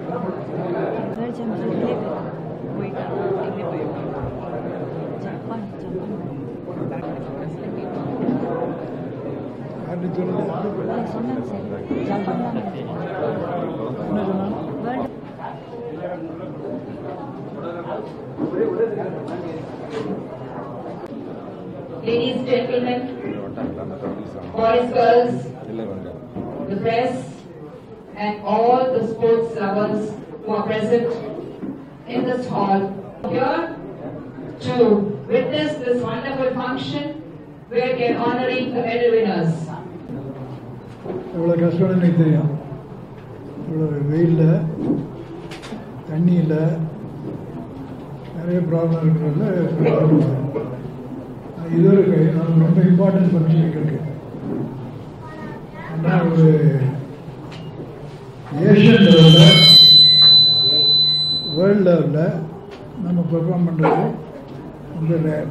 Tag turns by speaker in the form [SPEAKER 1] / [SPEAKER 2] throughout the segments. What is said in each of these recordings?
[SPEAKER 1] World champion இதிலே போயிட்டாங்க இதிலே போயிருக்காங்க ஜப்பான் ஜப்பான்
[SPEAKER 2] யார்கிட்ட சொல்லல
[SPEAKER 1] இல்லை சொன்னாங்க சார் ஜப்பான் தான்
[SPEAKER 2] என்ன சொன்னாங்க
[SPEAKER 1] world
[SPEAKER 3] Ladies, gentlemen, boys, girls, the press, and all the sports lovers who are present in this hall here to witness this wonderful function where we are honoring the medal winners.
[SPEAKER 2] எவ்வளோ கஷ்டம்னு எனக்கு தெரியும் இவ்வளோ வெயிலில் தண்ணி இல்லை நிறைய problem இருக்கிறதுல இது ஒரு கை- அது ரொம்ப இம்பார்ட்டன்ட் ஃபங்க்ஷன் எங்களுக்கு ஆனால் ஒரு ஏஷியன் லெவலில் வேர்ல்டு லெவலில் நம்ம பெர்ஃபார்ம் பண்ணுறது ரொம்ப ரேர்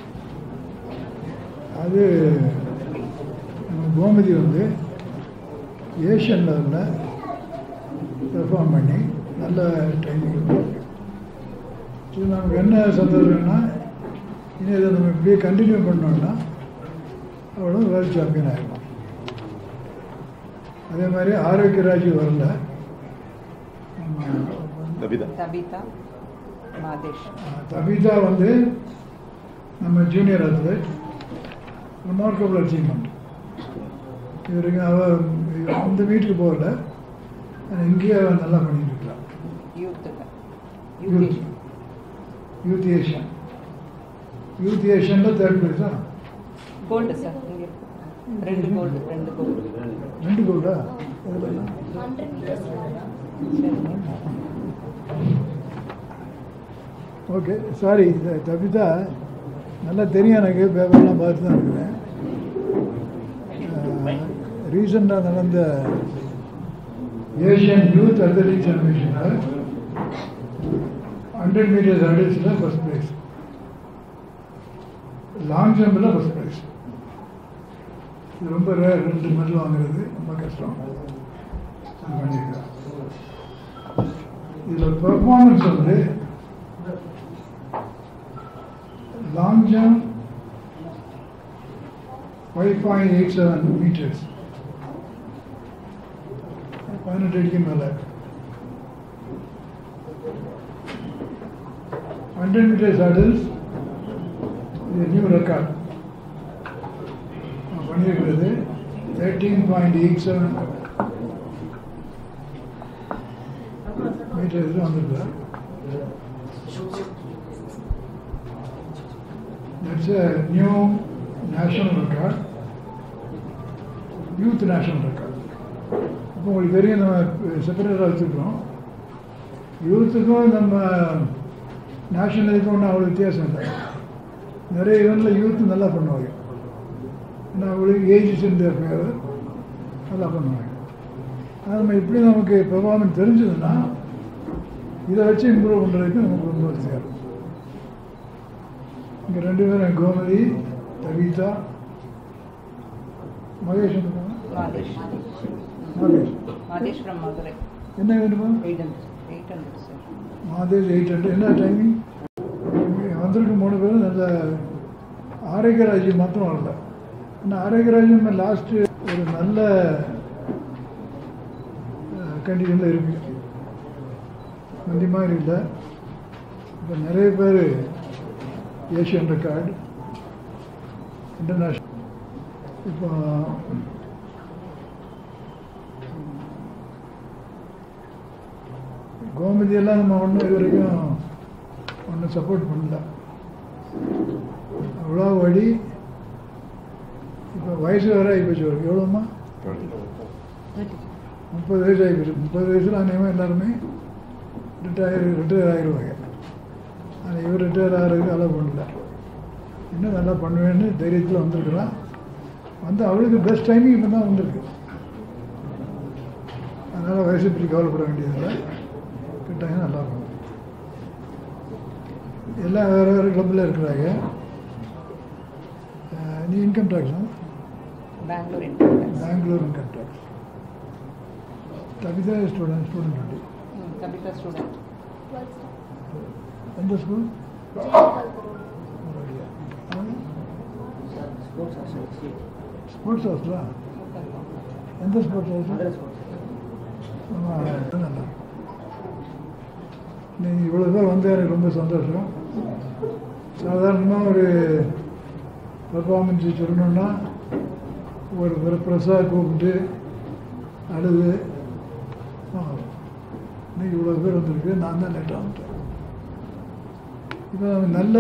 [SPEAKER 2] அது நம்ம கோமதி வந்து ஏஷியன் லெவலில் பெர்ஃபார்ம் பண்ணி நல்ல டைமிங் இது நமக்கு என்ன சந்தோஷம்னா இனி இதை நம்ம இப்படியே கண்டினியூ பண்ணோம்னா அவளும் வேர்ல்டு சாம்பியன் ஆகிடும் அதே மாதிரி ஆரோக்கியராஜ் வரல நம்ம
[SPEAKER 4] Tabitha Madesh.
[SPEAKER 2] தபிதா வந்து நம்ம ஜூனியர் அத்லெட் ரிமார்க்கபிள் அச்சீவ்மெண்ட் இவருக்கு அவ அந்த வீட்டுக்கு போகல ஆனா இங்கேயே அவ நல்லா பண்ணிட்டு இருக்கான்
[SPEAKER 4] Youth.
[SPEAKER 2] Youth
[SPEAKER 4] Youth.
[SPEAKER 2] Youth Asian youth ஏஷியனில் தேர்ட் பிளேஸ் தான்
[SPEAKER 4] Gold sir. இங்க இருக்கு. ரெண்டு கோல்டு ரெண்டு கோல்டு
[SPEAKER 2] ரெண்டு கோல்டா ஓகே சாரி தபிதா நல்லா தெரியும் எனக்கு பேப்பர்லாம் பார்த்து தான் இருக்கிறேன் ரீசெண்டாக நடந்த ஏஷியன் யூத் அத்லெட்டிக் சாம்பியன்ஷிப்பில் ஹண்ட்ரட் மீட்டர்ஸ் ஹர்டில்ஸில் ஃபஸ்ட் ப்ரைஸ் லாங் ஜம்பில் ஃபஸ்ட் ப்ரைஸ் இது ரொம்ப ரேர் ரெண்டு மெடல் வாங்குறது ரொம்ப கஷ்டம் அது பண்ணியிருக்கேன் இதில் பெர்ஃபார்மன்ஸ் வந்து long jump five point eight seven meters பதினெட்டு அடிக்கு மேலே ஹண்ட்ரட் மீட்டர்ஸ் ஹர்டில்ஸ் இது நியூ ரெக்கார்ட் பண்ணியிருக்கிறது thirteen point eight seven meters வந்திருக்கு that's a new national record youth national record இப்போ உங்களுக்கு தெரியும் நம்ம செப்பரேட்டாக வச்சுருக்கோம் யூத்துக்கும் நம்ம நேஷனல் இதுக்கும் ஒன்றும் அவ்வளோ வித்தியாசம் இல்லை நிறைய இவனில் யூத் நல்லா பண்ணுவாங்க ஏன்னா அவங்களுக்கு ஏஜ் சேர்ந்த பேர் நல்லா பண்ணுவாங்க அது நம்ம எப்படி நமக்கு பெர்ஃபார்மன்ஸ் தெரிஞ்சதுன்னா இதை வச்சு இம்ப்ரூவ் பண்ணுறதுக்கு நமக்கு ரொம்ப வசதியாக இருக்கும் இங்கே ரெண்டு பேரும் கோமதி கவிதா மகேஷ் இருக்காங்க?
[SPEAKER 4] Madesh.
[SPEAKER 2] Mahesh
[SPEAKER 4] Madesh from Madurai.
[SPEAKER 2] என்ன வேணுமா
[SPEAKER 4] 800. 800 sir.
[SPEAKER 2] மாதேஷ் எயிட் ஹண்ட்ரட் என்ன டைமிங் வந்திருக்க மூணு பேரும் நல்ல ஆரோக்கியராஜ்யம் மாத்திரம் வரல ஆனால் ஆரோக்கியராஜ்யம் லாஸ்ட்டு ஒரு நல்ல கண்டிஷனில் இருக்கு முந்தி மாதிரி இல்லை இப்போ நிறைய பேர் ஏஷியன் ரெக்கார்டு இன்டர்நேஷ்னல் இப்போ கோமதியெல்லாம் நம்ம ஒன்றும் இது வரைக்கும் ஒன்றும் சப்போர்ட் பண்ணல அவ்வளோ வழி இப்போ வயசு வேற ஆகிப்போச்சு அவருக்கு எவ்வளோம்மா முப்பது வயசு ஆகிப்போச்சு முப்பது வயசில் அநேகமாக எல்லாருமே ரிட்டையர் ரிட்டையர் ஆகிடுவாங்க ஆனால் இவர் ரிட்டையர் ஆகிறதுக்கு அலோவ் பண்ணல இன்னும் நல்லா பண்ணுவேன்னு தைரியத்தில் வந்திருக்கலாம் வந்து அவளுக்கு பெஸ்ட் டைமிங் இப்போ தான் வந்திருக்கு அதனால் வயசு பற்றி கவலைப்பட வேண்டியதில்லை கட்டாயம் நல்லா இருக்கும் எல்லாம் வேறு வேறு கிளப்பில் இருக்கிறாங்க அஹ் நீ இன்கம் டேக்ஸா
[SPEAKER 4] Bangalore Income Tax.
[SPEAKER 2] Bangalore income tax Kavitha student student அப்படி
[SPEAKER 4] ம். கபிதா ஸ்டூடெண்ட்
[SPEAKER 2] எந்த ஸ்கூல் ஸ்போர்ட்ஸ் ஹவுஸ்லா எந்த ஸ்போர்ட்ஸ் ஹவுஸ் நல்லா நீங்கள் இவ்வளோ பேர் வந்து எனக்கு ரொம்ப சந்தோஷம் சாதாரணமாக ஒரு பர்ஃபார்மன்ஸ் சொல்லணுன்னா ஒரு ஒரு ப்ரெஸ்ஸாக கூப்பிட்டு அழுது ஆ, இன்னைக்கு இவ்வளோ பேர் வந்திருக்கு நான் தான் லேட்டாக வந்துட்டேன் இப்போ நல்ல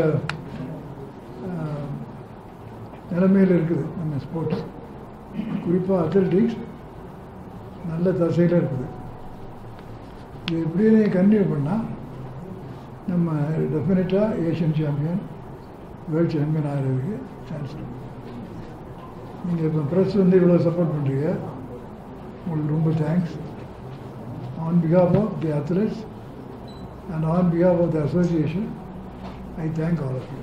[SPEAKER 2] ஆ, நிலைமையில் இருக்குது நம்ம ஸ்போர்ட்ஸ் குறிப்பாக அத்லெட்டிக்ஸ் நல்ல தசையில் இருக்குது இது இப்படியே நீங்கள் கன்டினியூ பண்ணால் நம்ம டெஃபினட்டாக ஏஷியன் சாம்பியன் வேர்ல்டு சாம்பியன் ஆகிறதுக்கு சான்ஸ் இருக்கு நீங்கள் இப்போ ப்ரெஸ் வந்து இவ்வளோ சப்போர்ட் பண்ணுறீங்க உங்களுக்கு ரொம்ப thanks on because of of the athletes and on because of of the association I thank all of you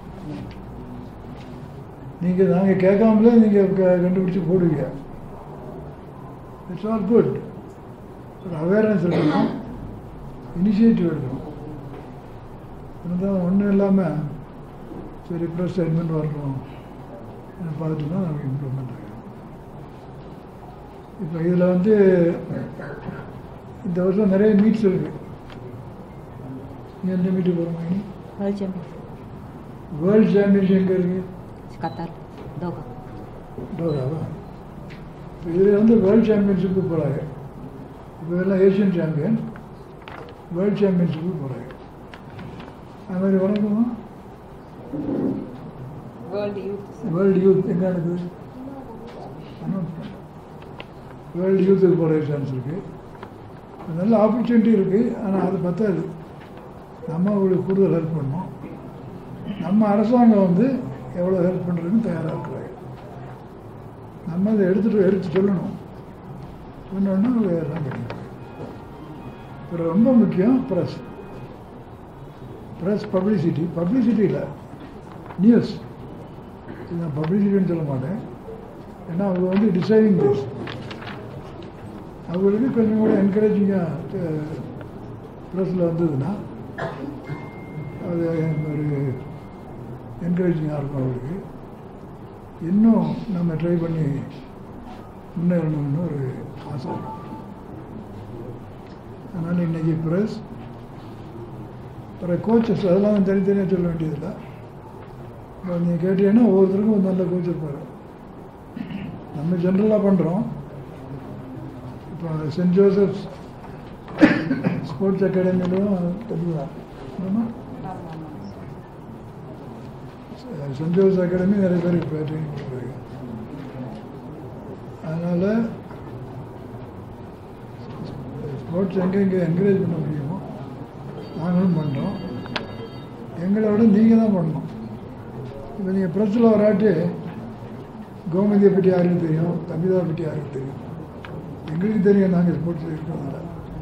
[SPEAKER 2] நீங்கள் நாங்கள் கேட்காமலே நீங்கள் கண்டுபிடிச்சி போடுவீங்க இட்ஸ் ஆல் குட் ஒரு அவேர்னஸ் இருக்கணும் இனிஷியேட்டிவ் எடுக்கணும் இருந்தால் ஒன்றும் இல்லாமல் சரி ப்ரெஸ் ஸ்டேட்மெண்ட் வரணும் பார்த்துட்டு தான் நமக்கு இம்ப்ரூவ்மெண்ட் ஆகும் இப்போ இதில் வந்து இந்த வருஷம் நிறைய மீட்ஸ் இருக்கு நீ எந்த மீட்டுக்கு போகிறோம்
[SPEAKER 1] வேர்ல்ட் சாம்பியன்
[SPEAKER 2] வேர்ல்டு சாம்பியன்ஷிப் எங்கே இருக்கு
[SPEAKER 1] கத்தார் தோகா
[SPEAKER 2] டோராவா இப்போ இதில் வந்து வேர்ல்டு சாம்பியன்ஷிப்பு போகிறாங்க இப்போ எல்லாம் ஏஷியன் சாம்பியன் வேர்ல்டு சாம்பியன்ஷிப்பு போகிறாங்க அது மாதிரி வணக்கமா
[SPEAKER 4] வேர்ல்டு யூத்
[SPEAKER 2] வேர்ல்டு யூத் எங்கே இருக்குது வேர்ல்டு யூத்துக்கு போகிற சான்ஸ் இருக்குது நல்ல ஆப்பர்ச்சுனிட்டி இருக்குது ஆனால் அது பத்தாது நம்ம அவங்களுக்கு கூடுதல் ஹெல்ப் பண்ணணும் நம்ம அரசாங்கம் வந்து எவ்வளோ ஹெல்ப் பண்ணுறதுன்னு தயாராக இருக்கிறாங்க நம்ம அதை எடுத்துகிட்டு எடுத்து சொல்லணும் சொன்னோன்னா அவங்க எல்லாம் பண்ணிடுவாங்க அப்புறம் ரொம்ப முக்கியம் ப்ரெஸ் ப்ரெஸ் பப்ளிசிட்டி பப்ளிசிட்டி இல்லை நியூஸ் இது நான் பப்ளிசிட்டின்னு சொல்ல மாட்டேன் ஏன்னா அவங்க வந்து டிசைனிங் திஸ் அவங்களுக்கு கொஞ்சம் கூட என்கரேஜிங்காக ப்ரெஸ்ஸில் வந்ததுன்னா அது ஒரு என்கரேஜிங்காக இருக்கும் அவங்களுக்கு இன்னும் நம்ம ட்ரை பண்ணி முன்னேறணும்னு ஒரு ஆசை இருக்கும் அதனால் இன்றைக்கி ப்ரெஸ் அப்புறம் கோச்சஸ் அதெல்லாம் தனித்தனியாக சொல்ல வேண்டியதில்லை இப்போ நீங்கள் கேட்டீங்கன்னா ஒவ்வொருத்தருக்கும் ஒரு நல்ல கோச் இருப்பார் நம்ம ஜென்ரலாக பண்ணுறோம் இப்போ சென்ட் ஜோசப்ஸ் ஸ்போர்ட்ஸ் அகாடமிலையும் தெரியுதா ஆமாம் சென்ட் ஜோசப் அகாடமி நிறைய பேருக்கு இப்போ ட்ரைனிங் கொடுக்குறாங்க அதனால் ஸ்போர்ட்ஸ் எங்கெங்கே என்கரேஜ் பண்ண முடியுமோ நாங்களும் பண்ணுறோம் எங்களை விட நீங்கள் தான் பண்ணணும் இப்போ நீங்கள் ப்ரெஸ்ஸில் வராட்டி கோமதியை பற்றி யாருக்கு தெரியும் கவிதாவை பற்றி யாருக்கு தெரியும் எங்களுக்கு தெரியும் நாங்கள் ஸ்போர்ட்ஸில் இருக்கிறதுனால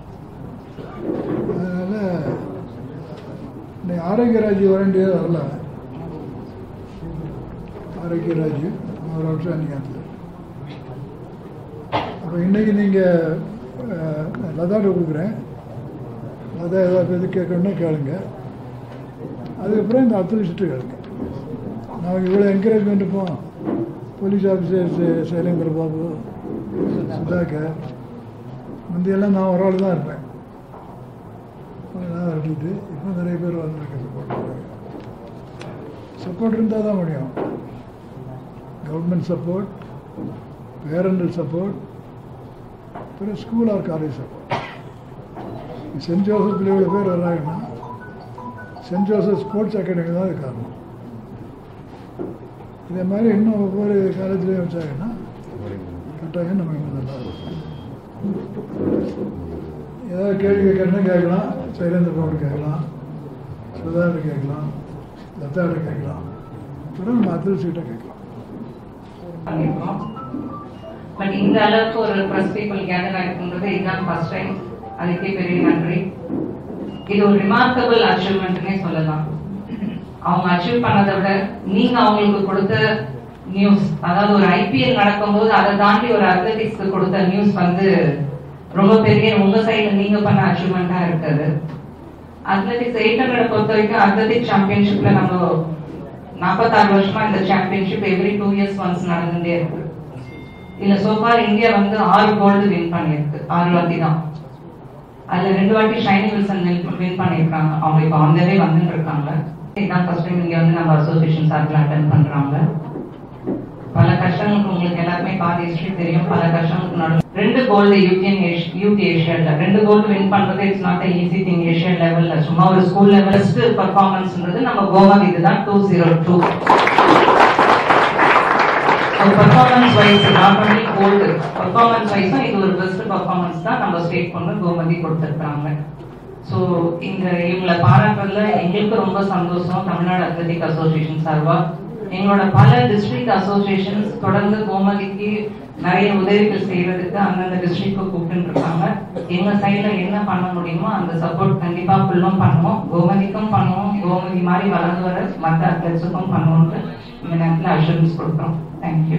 [SPEAKER 2] அதனால் இன்னைக்கு ஆரோக்கியராஜ் வரண்டியது வரல ஆரோக்கியராஜ் ஒரு வருஷம் நீங்கள் அப்போ இன்றைக்கி நீங்கள் லதாட்ட கொடுக்குறேன் லதா ஏதாவது எது கேட்கணுன்னா கேளுங்க அதுக்கப்புறம் இந்த அத்லீஸ்ட்டு கேளுங்க நமக்கு இவ்வளோ என்கரேஜ்மெண்ட் இருப்போம் போலீஸ் ஆஃபீஸர் சைலேந்திர பாபு சுதாகர் முந்தையெல்லாம் நான் ஒரு ஆள் தான் இருப்பேன் நான் விட்டுட்டு இப்போ நிறைய பேர் வந்திருக்க சப்போர்ட் சப்போர்ட் இருந்தால் தான் முடியும் கவர்மெண்ட் சப்போர்ட் பேரண்டல் சப்போர்ட் அப்புறம் school or college support saint ஜோசப்பில் இவ்வளோ பேர் வர்றாங்கன்னா சென்ட் ஜோசப் ஸ்போர்ட்ஸ் அகாடமி தான் அது காரணம் இதே மாதிரி இன்னும் ஒவ்வொரு காலேஜ்லேயும் வச்சாங்கன்னா கட்டாயம் நம்ம இன்னும் நல்லா இருக்கும் ஏதாவது கேள்வி கேட்கணும்னா கேட்கலாம் சைலேந்திர பாபு கேட்கலாம் சுதாகிட்ட கேட்கலாம் லதாட்ட கேட்கலாம் அப்புறம் நம்ம அத்லட்சிகிட்ட கேட்கலாம்
[SPEAKER 3] பண்ணியிருக்கோம் பட் இந்த அளவுக்கு ஒரு ப்ரெஸ் பீப்புள் கேதர் ஆகிருக்குன்றது இதுதான் ஃபர்ஸ்ட் டைம் அதுக்கே பெரிய நன்றி இது ஒரு ரிமார்க்கபிள் அச்சீவ்மெண்ட்னே சொல்லலாம் அவங்க அச்சீவ் பண்ணதை விட நீங்க அவங்களுக்கு கொடுத்த நியூஸ் அதாவது ஒரு ஐபிஎல் நடக்கும்போது அதை தாண்டி ஒரு அத்லெட்டிக்ஸ்க்கு கொடுத்த நியூஸ் வந்து
[SPEAKER 5] ரொம்ப பெரிய உங்க சைடுல நீங்க பண்ண அச்சீவ்மெண்டா இருக்குது அத்லெட்டிக்ஸ் எயிட் ஹண்ட்ரட் பொறுத்த வரைக்கும் அத்லெட்டிக் சாம்பியன்ஷிப்ல நம்ம நாற்பத்தாறு வருஷமா இந்த championship every two years once நடந்துட்டே இருக்கு இல்ல சோஃபார் இந்தியா வந்து ஆறு கோல்டு வின் பண்ணியிருக்கு ஆறு வாட்டி தான் அதுல ரெண்டு வாட்டி ஷைனி வில்சன் வின் பண்ணியிருக்காங்க அவங்க இப்போ வந்தவே வந்துட்டு இருக்காங்க இதுதான் ஃபர்ஸ்ட் டைம் இங்க வந்து நம்ம அசோசியேஷன் சார்பில் அட்டன் பண்றாங்க பல கஷ்டங்களுக்கு உங்களுக்கு எல்லாருமே பாதி ஹிஸ்டரி தெரியும் பல கஷ்டங்களுக்கு நடுவு ரெண்டு கோல்டு யூகேன் யூத் ஏஷியால ரெண்டு கோல்டு வின் பண்றது it's not easy thing Asia லெவல்ல சும்மா ஒரு ஸ்கூல் லெவல் பெஸ்ட் பர்ஃபார்மன்ஸ்ன்றது நம்ம கோவா இதுதான் two zero two performance wise not only gold performance வைஸும் இது ஒரு பெஸ்ட் பர்ஃபார்மன்ஸ் தான் நம்ம ஸ்டேட் கொண்டு கோமதி கொடுத்துருக்காங்க ஸோ இங்க இவங்களை பாராட்டுறதுல எங்களுக்கு ரொம்ப சந்தோஷம் தமிழ்நாடு அத்லெட்டிக் அசோசியேஷன் சார்பா எங்களோட பல டிஸ்ட்ரிக்ட் அசோசியேஷன்ஸ் தொடர்ந்து கோமதிக்கு நிறைய உதவிகள் செய்யறதுக்கு அந்தந்த டிஸ்ட்ரிக்ட் கூப்பிட்டு இருக்காங்க எங்க சைடுல என்ன பண்ண முடியுமோ அந்த சப்போர்ட் கண்டிப்பா ஃபுல்லும் பண்ணுவோம் கோமதிக்கும் பண்ணுவோம் கோமதி மாதிரி வளர்ந்து வர மற்ற அத்லெட்ஸுக்கும் பண்ணுவோம்னு இந்த நேரத்தில் அஷூரன்ஸ் கொடுக்குறோம் தேங்க்யூ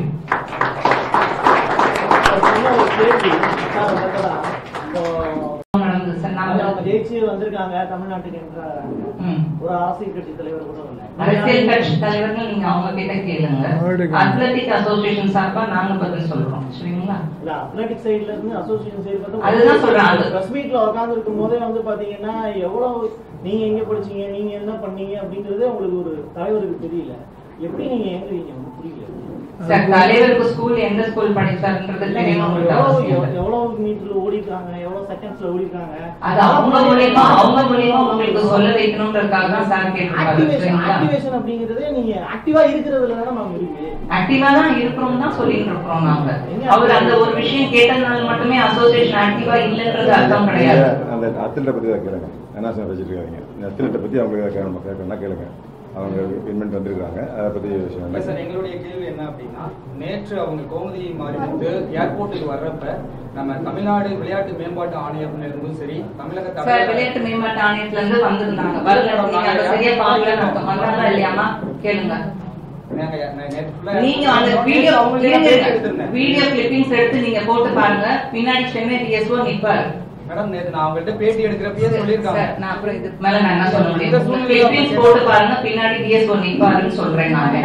[SPEAKER 5] நடந்தது சார்
[SPEAKER 6] அவங்க
[SPEAKER 5] நாங்கள்
[SPEAKER 6] ஜெயிச்சு வந்திருக்காங்க தமிழ்நாட்டுக்கு என்ற
[SPEAKER 5] ம்
[SPEAKER 6] ஒரு அரசியல் கட்சி தலைவர் கூட இல்லை
[SPEAKER 5] அரசியல் கட்சி தலைவர்கள் நீங்க அவங்க கிட்ட கேளுங்க
[SPEAKER 2] அவர்கிட்ட
[SPEAKER 5] அத்லெட்டிக் அசோசியேஷன் சார்பா நாங்க பதில் சொல்றோம் சரிங்களா
[SPEAKER 6] இல்ல அத்லெட்டிக் சைடுல இருந்து அசோசியேஷன் சைடு வந்து
[SPEAKER 5] அதுதான் சொல்றேன், அது-
[SPEAKER 6] பிரஸ் மீட்ல உட்கார்ந்து இருக்கும் போதே வந்து பாத்தீங்கன்னா எவ்வளவு நீங்க எங்க படிச்சீங்க நீங்க என்ன பண்ணீங்க அப்படிங்கறதே உங்களுக்கு ஒரு தலைவருக்கு தெரியல எப்படி நீங்க ஏங்குறீங்க உங்களுக்கு புரியல
[SPEAKER 5] சார் தலைவருக்கு ஸ்கூல் எந்த ஸ்கூல் படிச்சாருன்றது தெரியணும் உங்களுக்கு அவசியம்
[SPEAKER 6] எவ்வளவு
[SPEAKER 5] இல்லை.
[SPEAKER 6] எவ்வளவு மீட்டர்ல ஓடி இருக்காங்க எவ்வளவு செகண்ட்ஸ்ல ஓடி இருக்காங்க
[SPEAKER 5] அது அவங்க மூலியமா அவங்க மூலியமா உங்களுக்கு சொல்ல வைக்கணும்ன்றதுக்காக தான் சார் கேட்டிருக்காரு
[SPEAKER 6] ஆக்டிவேஷன்
[SPEAKER 5] சரிங்களா
[SPEAKER 6] ஆக்டிவேஷன் அப்படிங்கறதே நீங்க ஆக்டிவா இருக்கிறதுல தானே மேம் இருக்கு
[SPEAKER 5] ஆக்டிவா தான் இருக்கிறோம் தான் சொல்லிட்டு இருக்கிறோம் நாங்க அவர் அந்த ஒரு விஷயம் கேட்டதுனால மட்டுமே அசோசியேஷன் ஆக்டிவா இல்லைன்றது அர்த்தம் கிடையாது
[SPEAKER 7] அந்த அத்லெட்டை பற்றி தான் கேளுங்க என்ன சார் வச்சுட்டு இருக்காங்க இந்த அத்லெட்டை பற்றி அவங்களுக்கு கேட்கணும் கேட்கணும்னா கேளுங்க அவங்க இன்வென்ட் வந்திருக்காங்க அதை பற்றி விஷயம்
[SPEAKER 8] இல்ல சார்
[SPEAKER 7] என்ன
[SPEAKER 8] எங்களுடைய கேள்வி என்ன அப்படின்னா நேற்று அவங்க கோமதி மாறிவிட்டு ஏர்போர்ட்டுக்கு வர்றப்ப நம்ம தமிழ்நாடு விளையாட்டு மேம்பாட்டு ஆணையத்துல இருந்தும் சரி தமிழக
[SPEAKER 5] சார்
[SPEAKER 8] தமிழக
[SPEAKER 5] விளையாட்டு மேம்பாட்டு ஆணையத்துல இருந்து வந்திருந்தாங்க வரல நீங்க அதை சரியா பாக்கல வந்தாங்களா இல்லையாமா கேளுங்க
[SPEAKER 8] நாங்க நே- நேற்று full-ஆ
[SPEAKER 5] நீங்க அந்த
[SPEAKER 8] நேற்று
[SPEAKER 5] வீடியோ
[SPEAKER 8] அவங்களுக்கு நான் பேட்டி எடுத்திருந்தேன்.
[SPEAKER 5] வீடியோ கிளிப்பிங்ஸ் எடுத்து நீங்க போட்டு பாருங்க பின்னாடி சென்னை டிஎஸ்ஓ நிப்பாரு
[SPEAKER 8] மேடம் நேற்று நான் அவங்கள்ட்ட பேட்டி எடுக்கிறப்பயே சொல்லியிருக்காங்க
[SPEAKER 5] சார், நான் அப்புறம் இதுக்கு மேல நான் என்ன சொல்ல
[SPEAKER 8] இந்த
[SPEAKER 5] முடியும்
[SPEAKER 8] சூழ்நிலை
[SPEAKER 5] கிளிப்பிங்ஸ் போட்டு பாருங்க பின்னாடி டிஎஸ்ஓ நிப்பாருன்னு சொல்றேன் நானு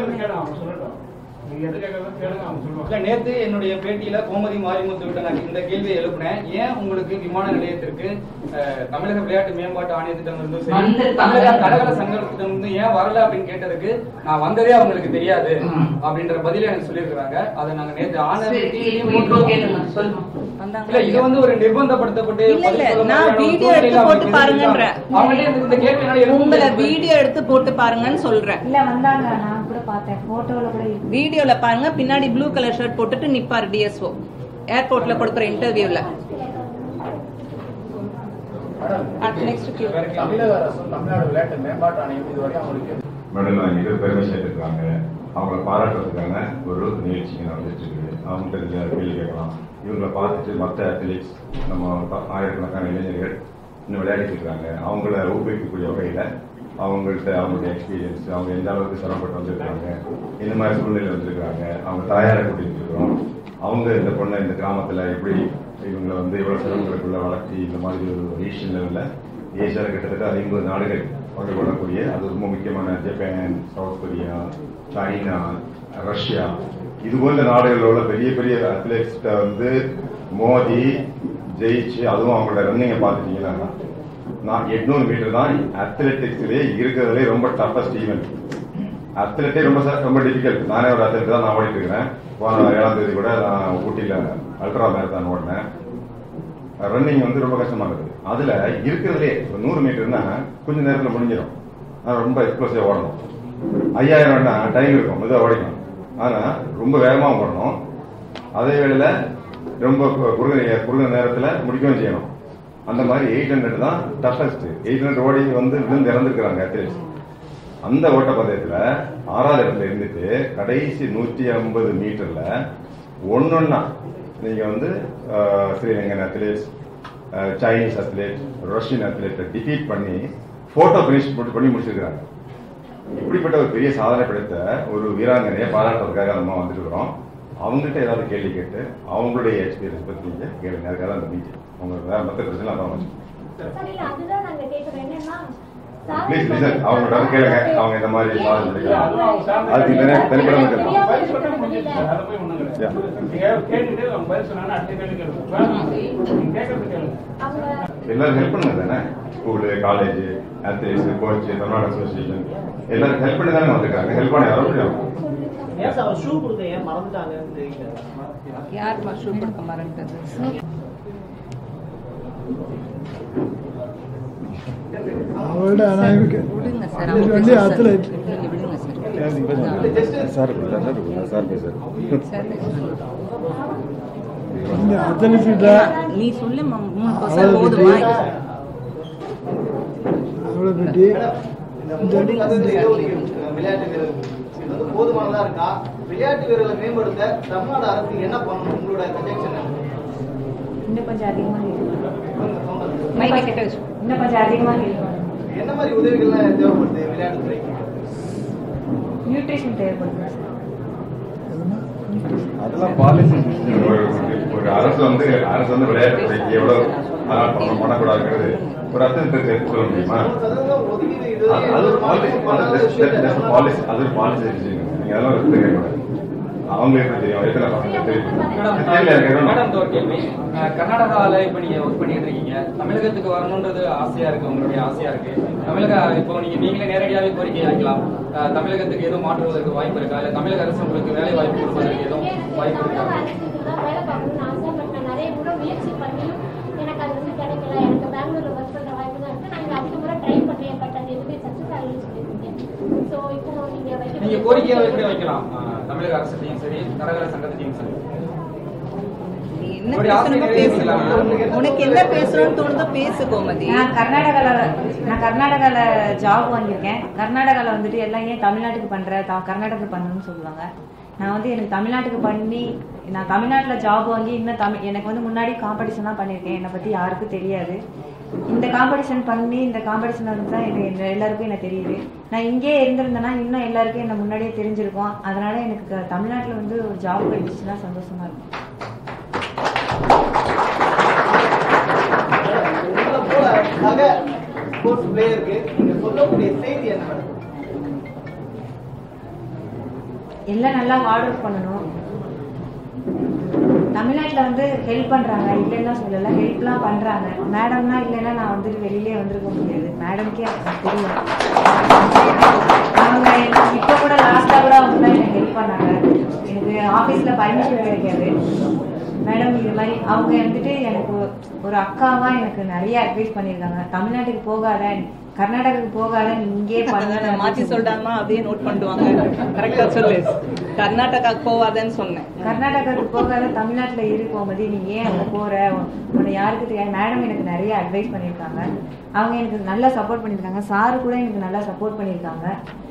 [SPEAKER 8] இல்ல நேத்து என்னுடைய பேட்டியில கோமதி மாரிமுத்து கிட்ட நான் இந்த கேள்வியை எழுப்பினேன் ஏன் உங்களுக்கு விமான நிலையத்திற்கு அஹ், தமிழக விளையாட்டு மேம்பாட்டு ஆணையத்திடம் இருந்தும் சரி
[SPEAKER 5] வந்திருக்காங்க.
[SPEAKER 8] தமிழக தடகள சங்கத்திடம் இருந்து ஏன் வரல அப்படின்னு கேட்டதுக்கு நான் வந்ததே அவங்களுக்கு தெரியாது
[SPEAKER 5] ம்.
[SPEAKER 8] அப்படின்ற பதில எனக்கு சொல்லியிருக்காங்க அதை நாங்க நேத்து
[SPEAKER 5] சரி, இப்போ இப்போ
[SPEAKER 8] ஆணையம்
[SPEAKER 5] கேளுங்க சொல்லுங்க
[SPEAKER 8] இல்ல இது வந்து ஒரு நிர்பந்தப்படுத்தப்பட்டு
[SPEAKER 4] இல்ல, இல்ல,
[SPEAKER 8] பதில் சொல்ல
[SPEAKER 4] நான்
[SPEAKER 8] மாதிரியான ஒரு
[SPEAKER 4] வீடியோ
[SPEAKER 8] சூழ்நிலையில
[SPEAKER 4] எடுத்து
[SPEAKER 8] அவங்க
[SPEAKER 4] போட்டு பாருங்கன்ற.
[SPEAKER 8] இருந்திருக்காங்க. அவங்கள்ட்ட இந்த- இந்த கேள்வி என்னால எழுப்ப
[SPEAKER 4] உங்களை
[SPEAKER 8] முடியாது.
[SPEAKER 4] வீடியோ எடுத்து போட்டு பாருங்கன்னு சொல்றேன்
[SPEAKER 1] இல்ல வந்தாங்க நான் கூட பார்த்தேன் போட்டோல கூட இருக்கு.
[SPEAKER 4] வீடியோல பாருங்க பின்னாடி ப்ளூ கலர் ஷர்ட் போட்டுட்டு நிப்பாரு டிஎஸ்ஓ ஏர்போர்ட்ல கொடுக்குற இன்டர்வியூல நெக்ஸ்ட்
[SPEAKER 9] தமிழக அரசும் தமிழ்நாடு விளையாட்டு மேம்பாட்டு ஆணையம் இதுவரை அவங்களுக்கு
[SPEAKER 7] மெடல் வாங்கிட்டு பெருமை சேர்த்துருக்காங்க அவங்கள பாராட்டுறதுக்கான ஒரு நிகழ்ச்சி நடந்துட்டு இருக்குது அவங்கள்ட்ட இந்த கேள்வி கேட்கலாம் இவங்களை பார்த்துட்டு மற்ற அத்லீட்ஸ் நம்ம ப- ஆயிரக்கணக்கான இளைஞர்கள் இன்னும் விளையாடிட்டு இருக்காங்க அவங்கள ஊக்குவிக்கக்கூடிய வகையில் அவங்கள்ட்ட அவங்களுடைய எக்ஸ்பீரியன்ஸ் அவங்க எந்த அளவுக்கு சிரமப்பட்டு வந்திருக்காங்க இந்த மாதிரி சூழ்நிலை வந்திருக்காங்க அவங்க தாயாரை கூட்டிட்டு இருக்கிறோம் அவங்க இந்த பொண்ணை இந்த கிராமத்தில் எப்படி இவங்களை வந்து இவ்வளோ சிரமங்களுக்குள்ள வளர்த்தி இந்த மாதிரி ஒரு ஏஷியன் லெவலில் ஏசியாவில் கிட்டத்தட்ட ஐம்பது நாடுகள் பங்கு கொள்ளக்கூடிய அது ரொம்ப முக்கியமான Japan South Korea China Russia இது போன்ற நாடுகளோட பெரிய பெரிய அத்லெட்ஸ்கிட்ட வந்து மோதி ஜெயிச்சு அதுவும் அவங்களோட ரன்னிங்கை பார்த்துட்டீங்கன்னா நான் எட்நூறு மீட்டர் தான் அத்லெட்டிக்ஸ்லேயே இருக்கிறதுலே ரொம்ப டஃபஸ்ட் ஈவெண்ட் அத்லெட்டே ரொம்ப ச- ரொம்ப டிஃபிகல்ட் நானே ஒரு அத்லெட் தான் நான் ஓடிட்டு இருக்கிறேன் போன ஏழாம் தேதி கூட நான் ஊட்டியில் அல்ட்ரா மேரத்தான் ஓடினேன் ரன்னிங் வந்து ரொம்ப கஷ்டமா இருக்குது அதுல இருக்கிறதுலே ஒரு நூறு மீட்டர்னா கொஞ்ச நேரத்துல முடிஞ்சிடும் ஆனா ரொம்ப எக்ஸ்ப்ளோசிவ் ஓடணும் ஐயாயிரம்னா டைம் இருக்கும் மெதுவாக ஓடிக்கணும் ஆனா ரொம்ப வேகமா ஓடணும் அதே வேளையில ரொம்ப கு- குறுகிய குறுகிய நேரத்துல முடிக்கவும் செய்யணும் அந்த மாதிரி எயிட் ஹண்ட்ரட் தான் டஃபஸ்ட் எயிட் ஹண்ட்ரட் ஓடி வந்து விழுந்து இறந்துருக்கிறாங்க அத்லெட்ஸ் அந்த ஓட்டப்பந்தயத்துல ஆறாவது இடத்துல இருந்துட்டு கடைசி நூற்றி ஐம்பது மீட்டர்ல ஒன்னொன்னா நீங்க வந்து அஹ், ஸ்ரீலங்கன் அத்லெட்ஸ் அஹ், சைனீஸ் அத்லெட் ரஷ்யன் அத்லெட்டை டிஃபீட் பண்ணி போட்டோ பினிஷ் போட்டு பண்ணி முடிச்சிருக்காங்க இப்படிப்பட்ட ஒரு பெரிய சாதனை படைத்த ஒரு வீராங்கனையை பாராட்டுறதுக்காக நம்ம வந்துட்டு இருக்கிறோம் அவங்ககிட்ட ஏதாவது கேள்வி கேட்டு அவங்களுடைய எக்ஸ்பீரியன்ஸ் பற்றி நீங்கள் கேளுங்க அதுக்காக தான் அந்த மீட்டிங் அவங்க வேறு மற்ற பிரச்சனை அதான் வச்சு
[SPEAKER 10] சரி, இல்ல, அதுதான் நாங்க கேக்குறோம். என்னன்னா,
[SPEAKER 7] ப்ளீஸ் லிசன் அவங்கள்ட்ட வந்து கேளுங்க அவங்க இந்த மாதிரி பாடம் சொல்லிக்கிறாங்க அதுக்கு தனி தனிப்படம் இருக்கலாம்
[SPEAKER 9] பதில் சொன்னா முடிஞ்சிருச்சு சார். அதை போய் ஒண்ணும்
[SPEAKER 7] Yeah.
[SPEAKER 9] கிடையாது. நீங்க கேட்டுட்டு அவங்க பதில் சொன்னாங்கன்னா அடுத்த கேள்வி கேளுங்க. வேணாம். நீங்க கேட்கறது கேளுங்க.
[SPEAKER 10] அவங்க
[SPEAKER 7] எல்லாரும் ஹெல்ப் பண்ணுங்க தானே school college athletes coach Tamil Nadu association எல்லாரும் ஹெல்ப் பண்ணி தானே வந்திருக்காங்க ஹெல்ப் பண்ண யாரும் முடியும்
[SPEAKER 6] ஏன் சார் அவர் ஷூ கொடுத்த ஏன் மறந்துட்டாங்கன்னு தெரியல
[SPEAKER 4] யார் ஷூ கொடுக்க மறந்துட்டது
[SPEAKER 2] அவரோட அனாமிக்க
[SPEAKER 4] விடுங்க சார்
[SPEAKER 2] இது
[SPEAKER 4] அவங்க
[SPEAKER 2] வந்து
[SPEAKER 4] பேசுங்க சார்.
[SPEAKER 2] athlete.
[SPEAKER 4] நீங்க விடுங்க சார்
[SPEAKER 7] சார் சார் சார் பேசுறேன்
[SPEAKER 4] சார் பேசுங்க.
[SPEAKER 2] இந்த அத்லெட்டிக்ல
[SPEAKER 4] நீ சொல்லு மம், மூணு
[SPEAKER 2] அவளை
[SPEAKER 4] பசங்க போதுமா
[SPEAKER 2] பற்றி அவளை பற்றி
[SPEAKER 11] இந்த மூன்று சதவீத இடஒதுக்கீடு விளையாட்டு வீரர்கள் இது வந்து போதுமானதா இருக்கா விளையாட்டு வீரர்களை மேம்படுத்த தமிழ்நாடு அரசு என்ன பண்ணணும் உங்களோட சஜஷன்
[SPEAKER 1] இன்னும் கொஞ்சம் அதிகமா help பண்ணணும்.
[SPEAKER 4] மைக்கை கிட்ட வச்சு
[SPEAKER 1] இன்னும் கொஞ்சம் அதிகமா help பண்ணணும்.
[SPEAKER 11] என்ன மாதிரி உதவிகள்லாம் தேவைப்படுது விளையாட்டு துறைக்கு
[SPEAKER 1] நியூட்ரிஷன் தேவைப்படுது சார்.
[SPEAKER 7] அதெல்லாம் பாலிசி ஒரு ஒரு அரசு வந்து அரசு வந்து விளையாட்டு துறைக்கு எவ்வளவு ஆஹ், பணம் பண்ணக்கூடாதுங்கிறது ஒரு அர்த்தத்தை தெரிந்து சொல்ல முடியுமா
[SPEAKER 11] சதவீதம் ஒதுக்கீடு இது
[SPEAKER 7] அது- அது ஒரு பாலிசி
[SPEAKER 11] பண்ணாத விஷயத்தை
[SPEAKER 7] பாலிசி அது ஒரு பாலிசி நீங்க அதெல்லாம் ஒரு தெரியக்கூடாது அவங்க எப்படி தெரியும் எத்தனை பசங்க தெரியும் தெரியல எனக்கு எதுவும்
[SPEAKER 8] மேடம் ஒரு கேள்வி அஹ் கர்நாடகால இப்ப நீங்க ஒர்க் பண்ணிட்டு இருக்கீங்க தமிழகத்துக்கு வரணுன்றது ஆசையா இருக்கு உங்களுடைய ஆசையா இருக்கு தமிழக இப்போ நீங்க நீங்களே நேரடியாவே கோரிக்கை வைக்கலாம் அஹ் தமிழகத்துக்கு எதுவும் மாற்றுவதற்கு வாய்ப்பு இருக்கா இல்ல தமிழக அரசு உங்களுக்கு வேலை வாய்ப்பு கொடுப்பதற்கு எதுவும் வாய்ப்பு இருக்கா
[SPEAKER 10] தமிழக அரசுக்கு தான் வேலை பார்க்கணும்னு ஆசை பட் நான் நிறைய முறை முயற்சி பண்ணியும் எனக்கு அது வந்து கிடைக்கல எனக்கு பெங்களூர்ல ஒர்க் பண்ற வாய்ப்பு தான் இருக்கு நான் இங்க அதிக முறை ட்ரை பண்ணேன் பட் அது எதுவுமே சக்சஸ் ஆகலன்னு சொல்லியிருக்கீங்க ஸோ இப்போ நீங்க வைக்க
[SPEAKER 8] நீங்க கோரிக்கையை எப்படி வைக்கலாம் அஹ் தமிழக அரசுலையும் சரி கரகர சங்கத்திலையும் சரி
[SPEAKER 4] நீ என்ன
[SPEAKER 8] உங்களுடைய
[SPEAKER 4] பேசணுமோ
[SPEAKER 8] ஆசைகளை
[SPEAKER 4] பேசலாம்
[SPEAKER 8] சொல்லலாம்.
[SPEAKER 4] உனக்கு என்ன பேசணும்னு தோணுதோ பேசு கோமதி
[SPEAKER 1] நான் கர்நாடகால நான் கர்நாடகால ஜாப் வாங்கியிருக்கேன் கர்நாடகால வந்துட்டு எல்லாம் ஏன் தமிழ்நாட்டுக்கு பண்ற த- கர்நாடகாக்கு பண்ணணும்னு சொல்லுவாங்க நான் வந்து எனக்கு தமிழ்நாட்டுக்கு பண்ணி நான் தமிழ்நாட்டில் ஜாப் வாங்கி இன்னும் தமிழ் எனக்கு வந்து முன்னாடி காம்படிஷன்லாம் பண்ணியிருக்கேன் என்னை பற்றி யாருக்கும் தெரியாது இந்த காம்படிஷன் பண்ணி இந்த காம்படிஷன் வந்து தான் எனக்கு இந்த எல்லாருக்கும் எனக்கு தெரியுது நான் இங்கேயே இருந்திருந்தேன்னா இன்னும் எல்லாருக்கும் என்ன முன்னாடியே தெரிஞ்சிருக்கும் அதனால எனக்கு தமிழ்நாட்டில் வந்து ஒரு ஜாப் கிடைச்சிச்சுன்னா சந்தோஷமா இருக்கும்
[SPEAKER 11] உங்களை போல சக ஸ்போர்ட்ஸ் பிளேயருக்கு நீங்க சொல்லக்கூடிய செய்தி என்ன மேடம்
[SPEAKER 1] எல்லாம் நல்லா ஹார்ட் ஒர்க் பண்ணணும் தமிழ்நாட்டில் வந்து ஹெல்ப் பண்ணுறாங்க இல்லைன்னா சொல்லலை ஹெல்ப்லாம் பண்ணுறாங்க மேடம்னா இல்லைன்னா நான் வந்துட்டு வெளியிலே வந்திருக்க முடியாது மேடம்க்கே எனக்கு தெரியும் அவங்க எனக்கு இப்போ கூட லாஸ்ட்டாக கூட அவங்க தான் எனக்கு ஹெல்ப் பண்ணாங்க எனக்கு ஆஃபீஸில் பர்மிஷன் கிடைக்காது மேடம் இது மாதிரி அவங்க வந்துட்டு எனக்கு ஒரு அக்காவா எனக்கு நிறைய அட்வைஸ் பண்ணியிருக்காங்க தமிழ்நாட்டுக்கு போகாத கர்நாடகாவுக்கு போகாத நீ இங்கேயே பண்ணு
[SPEAKER 4] நான் மாத்தி சொல்றாங்கன்னா அப்படியே நோட் பண்ணுவாங்க கரெக்டா சொல்லு கர்நாடகா போவாதன்னு சொன்னேன்
[SPEAKER 1] கர்நாடகாவுக்கு போகாத தமிழ்நாட்டுல இரு கோமதி நீ ஏன் அங்க போற உன்னை யாருக்கு தெரியாது மேடம் எனக்கு நிறைய அட்வைஸ் பண்ணியிருக்காங்க அவங்க எனக்கு நல்லா சப்போர்ட் பண்ணியிருக்காங்க சாரு கூட எனக்கு நல்லா சப்போர்ட் பண்ணியிருக்காங்க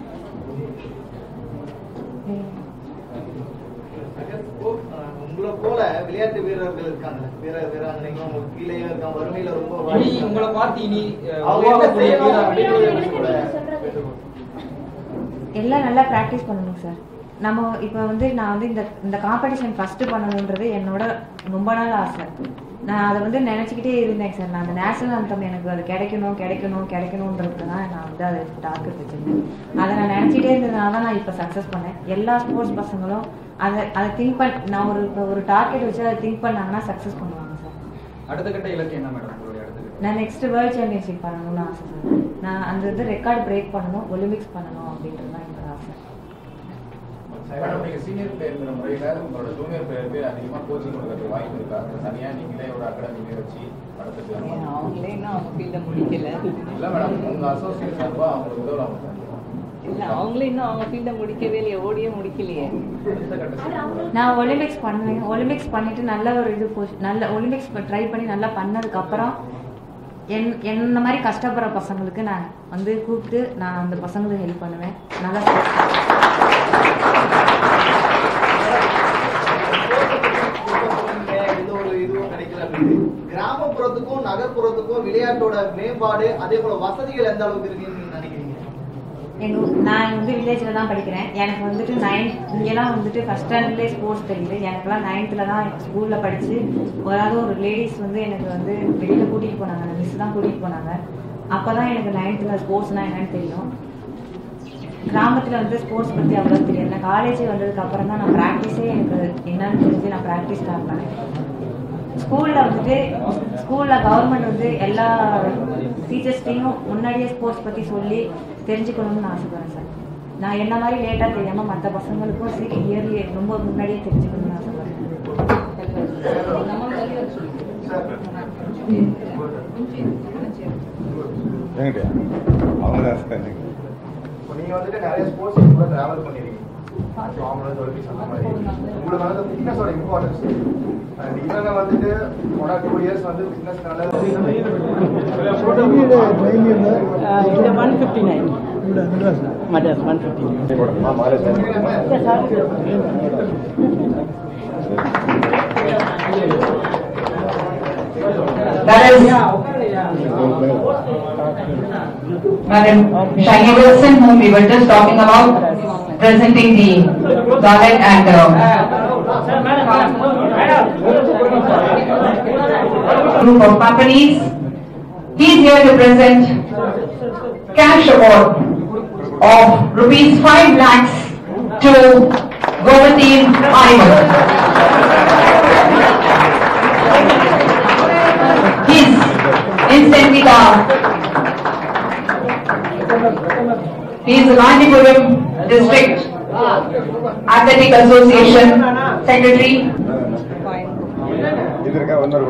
[SPEAKER 11] உங்களை போல விளையாட்டு வீரர்கள் இருக்காங்க வீர வீராங்கனைகளும் உங்களுக்கு கீழேயும் இருக்காங்க வறுமையில ரொம்ப
[SPEAKER 8] இனி உங்களை பார்த்து இனி அஹ்,
[SPEAKER 11] அவங்க
[SPEAKER 8] உயர்ந்த
[SPEAKER 11] என்ன
[SPEAKER 8] புள்ளி
[SPEAKER 11] செய்யணும்
[SPEAKER 8] வீரர்
[SPEAKER 11] அப்படின்னு
[SPEAKER 8] அப்படின்னு
[SPEAKER 11] சொல்லி
[SPEAKER 8] சொல்ல.
[SPEAKER 1] எல்லாம் நல்லா ப்ராக்டிஸ் பண்ணணும் சார் நம்ம இப்போ வந்து நான் வந்து இந்த இந்த காம்படிஷன் ஃபர்ஸ்ட் பண்ணணுன்றது என்னோட ரொம்ப நாள் ஆசை நான் அதை வந்து நினச்சிக்கிட்டே இருந்தேன் சார் நான் அந்த நேஷனல் அந்தம் எனக்கு அது கிடைக்கணும் கிடைக்கணும் கிடைக்கணுன்றது தான் நான் வந்து அதை டார்கெட் வச்சிருந்தேன் அதை நான் நினச்சிட்டே இருந்ததுனால தான் நான் இப்போ சக்ஸஸ் பண்ணேன் எல்லா ஸ்போர்ட்ஸ் பசங்களும் அதை அதை திங்க் பண்ண நான் ஒரு இப்போ ஒரு டார்கெட் வச்சு அதை திங்க் பண்ணாங்கன்னா சக்ஸஸ் பண்ணுவாங்க சார்
[SPEAKER 8] அடுத்த கட்ட இலக்கு என்ன மேடம் உங்களுடைய அடுத்த கட்ட
[SPEAKER 1] நான் நெக்ஸ்ட் வேர்ல்ட் சாம்பியன்ஷிப் பண்ணணும்னு ஆசை சார் நான் அந்த இது ரெக்கார்ட் பிரேக் பண்ணணும் ஒலிம்பிக்ஸ் பண்ணணும் அப்படின்றது தான் என்னோட ஆசை
[SPEAKER 9] மேடம் நீங்க சீனியர் பிளேயர்ங்கிற முறையில உங்களோட ஜூனியர் பிளேயருக்கு அதிகமா கோச்சிங் கொடுக்கறதுக்கு வாய்ப்பு இருக்கா தனியா நீங்களே ஒரு அகாடமிலே வச்சு நடத்துட்டு
[SPEAKER 4] ஏன் அவங்களே இன்னும் அவங்க ஃபீல்ட முடிக்கல
[SPEAKER 9] இல்ல மேடம் உங்க அசோசியேட் சார்பா அவங்களுக்கு உதவலாம் சார்
[SPEAKER 4] இல்ல அவங்களே இன்னும் அவங்க ஃபீல்ட முடிக்கவே இல்லையே ஓடியே முடிக்கலையே
[SPEAKER 9] அடுத்த கட்ட
[SPEAKER 1] நான் ஒலிம்பிக்ஸ் பண்ணேன் ஒலிம்பிக்ஸ் பண்ணிட்டு நல்ல ஒரு இது பொசி- நல்ல ஒலிம்பிக்ஸ் ட்ரை பண்ணி நல்லா பண்ணதுக்கு அப்புறம் என் என்ன மாதிரி கஷ்டப்படுற பசங்களுக்கு நான் வந்து கூப்பிட்டு நான் அந்த பசங்களுக்கு ஹெல்ப் பண்ணுவேன் நல்லா
[SPEAKER 11] எந்த ஒரு இதுவும் கிடைக்கல அப்படின்னு. கிராமப்புறத்துக்கும் நகர்ப்புறத்துக்கும் விளையாட்டோட மேம்பாடு அதே போல வசதிகள் எந்த அளவுக்கு இருக்குன்னு நீங்க நினைக்கிறீங்க
[SPEAKER 1] எங்க ஊ- நான் வந்து வில்லேஜில் தான் படிக்கிறேன் எனக்கு வந்துட்டு நைன்த் இங்கெல்லாம் வந்துட்டு ஃபஸ்ட் ஸ்டாண்டர்ட்லேயே ஸ்போர்ட்ஸ் தெரியுது எனக்கெல்லாம் நைன்த்தில் தான் ஸ்கூலில் படித்து ஒராவது ஒரு லேடிஸ் வந்து எனக்கு வந்து வெளியில் கூட்டிகிட்டு போனாங்க அந்த மிஸ் தான் கூட்டிகிட்டு போனாங்க அப்போ தான் எனக்கு நைன்த்தில் ஸ்போர்ட்ஸ்னால் என்னன்னு தெரியும் கிராமத்தில் வந்து ஸ்போர்ட்ஸ் பற்றி அவ்வளோ தெரியாது நான் காலேஜ் வந்ததுக்கு அப்புறம் தான் நான் ப்ராக்டிஸே எனக்கு என்னன்னு தெரிஞ்சு நான் ப்ராக்டிஸ் ஸ்டார்ட் பண்ணேன் ஸ்கூலில் வந்துட்டு ஸ்கூலில் கவர்மெண்ட் வந்து எல்லா டீச்சர்ஸ்டையும் முன்னாடியே ஸ்போர்ட்ஸ் பற்றி சொல்லி தெரிஞ்சுக்கணும்னு நான் ஆசைப்படுறேன் சார் நான் என்ன மாதிரி லேட்டாக தெரியாமல் மற்ற பசங்களுக்கும் சரி இயர்லி ரொம்ப முன்னாடியே தெரிஞ்சுக்கணும்னு ஆசைப்படுறேன்
[SPEAKER 7] என்கிட்டயா அவங்க தான் சார்
[SPEAKER 11] இப்போ நீங்க வந்துட்டு நிறைய ஸ்போர்ட்ஸ் கூட டிராவல் பண்ணிருக்கீங்க காமன்வெல்த் ஒலிம்பிக்ஸ் அந்த மாதிரி உங்களுக்கு வந்து ஃபிட்னஸோட இம்பார்ட்டன்ஸ் அண்ட் இவங்க வந்துட்டு ஒன் ஆர் டூ இயர்ஸ் வந்து ஃபிட்னஸ்னால
[SPEAKER 6] இந்த ஒன் ஃபிஃப்டி நைன்
[SPEAKER 2] ഇവിടെ Madras
[SPEAKER 6] Madras one fifty
[SPEAKER 5] That is Madam Shani Wilson, whom we were just talking about, presenting the garland and uh, group of companies. He is here to present cash award of rupees 5 lakhs to Govati Animal. His instantly the he is the Gandhipuram District Athletic Association Secretary.
[SPEAKER 7] இது இருக்கா ஒன்னொரு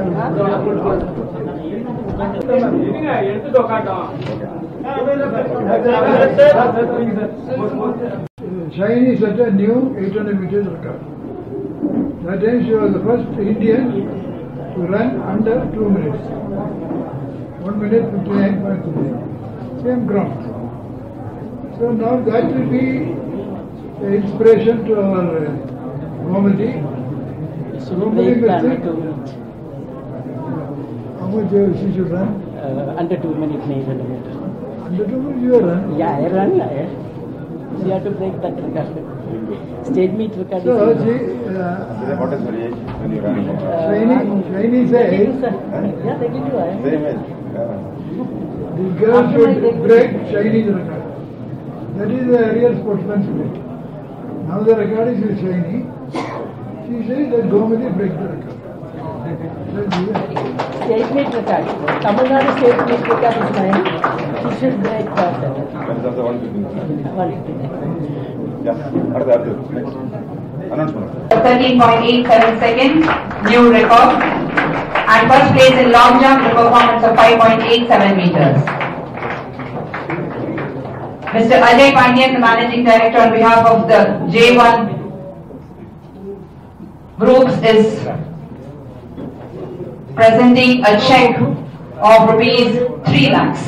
[SPEAKER 2] Shiny set a new 800 meters record. That time she was the first Indian to run under 2 minutes. 1 minute 59.3. Same ground. So now that will be the inspiration to our uh, Gomati. Gomati will think how much uh, she should run.
[SPEAKER 6] under two minutes नहीं run meter.
[SPEAKER 2] Under 2 minutes you will run.
[SPEAKER 6] Yeah, I run. I, she had to break that record. State meet record.
[SPEAKER 2] So
[SPEAKER 6] is-
[SPEAKER 2] she, uh,
[SPEAKER 7] what is your age when you run?
[SPEAKER 2] Shiny, Shiny says,
[SPEAKER 6] Yeah, they give you. I-
[SPEAKER 7] Same age. Yeah.
[SPEAKER 2] The girl should break Chinese record. That is the real sportsman spirit. Now the record is with Shiny. She says that Gomati break the record. That's it.
[SPEAKER 6] State meet record. Tamil Nadu state meet record is nine. She should break that.
[SPEAKER 7] That is also one fifteen.
[SPEAKER 6] One fifty.
[SPEAKER 7] Yeah. அடுத்து அடுத்து next. Announce பண்ணுங்க.
[SPEAKER 5] 13.87 seconds, new record. And first place in long jump, the performance of 5.87 meters. Mr. Ajay Pandian, the managing director on behalf of the J1 groups is presenting a check of rupees 3 lakhs.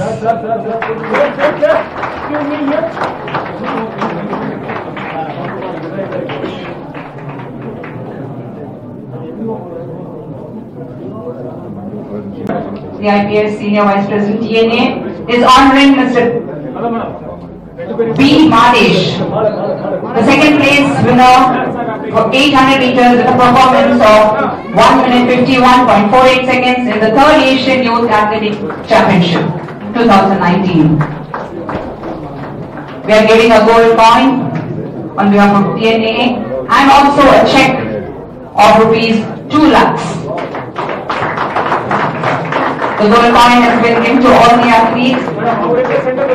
[SPEAKER 5] The IPS Senior Vice President DNA is honoring Mr. B. Madesh, the second place winner for 800 meters with a performance of 1 minute 51.48 seconds in the third Asian Youth Athletic Championship 2019. We are giving a gold coin on behalf of DNA and also a check of rupees 2 lakhs. The gold coin has been given to all the athletes.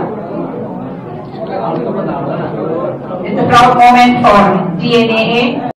[SPEAKER 5] It's a proud moment for TNAA